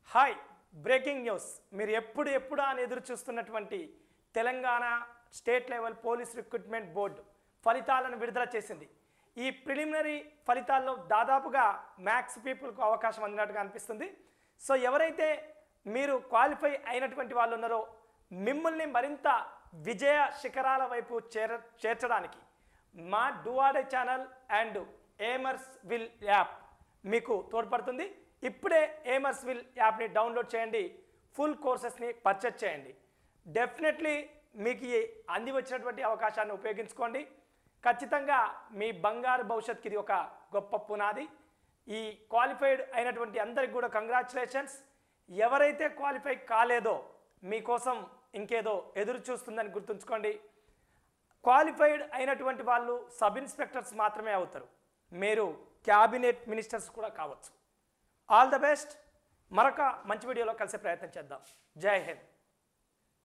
hi breaking news మీరు ఎప్పుడు ఎప్పుడు అని ఎదురు చూస్తున్నటువంటి Telangana state level police recruitment board ఫలితాలను విడుదల చేసింది ఈ ప్రిలిమినరీ ఫలితాల్లో దాదాపుగా మ్యాక్స్ పీపుల్కు అవకాశం అందినట్టుగా అనిపిస్తుంది సో ఎవరైతే మీరు క్వాలిఫై అయినటువంటి వాళ్ళు ఉన్నారో మిమ్మల్ని మరింత విజయ శిఖరాల వైపు చేర చేర్చడానికి మా డూఆడే ఛానల్ అండ్ ఏమర్స్ విల్ యాప్ మీకు తోడ్పడుతుంది ఇప్పుడే ఏమర్స్ విల్ యాప్ని డౌన్లోడ్ చేయండి ఫుల్ కోర్సెస్ని పర్చేజ్ చేయండి డెఫినెట్లీ మీకు ఈ అంది వచ్చినటువంటి అవకాశాన్ని ఉపయోగించుకోండి ఖచ్చితంగా మీ బంగారు భవిష్యత్తుకి ఇది ఒక గొప్ప పునాది ఈ క్వాలిఫైడ్ అయినటువంటి అందరికి కూడా కంగ్రాచులేషన్స్ ఎవరైతే క్వాలిఫై కాలేదో మీకోసం ఇంకేదో ఎదురు చూస్తుందని గుర్తుంచుకోండి క్వాలిఫైడ్ అయినటువంటి వాళ్ళు సబ్ ఇన్స్పెక్టర్స్ మాత్రమే అవుతారు మీరు క్యాబినెట్ మినిస్టర్స్ కూడా కావచ్చు ఆల్ ద బెస్ట్ మరొక మంచి వీడియోలో కలిసే ప్రయత్నం చేద్దాం జై హింద్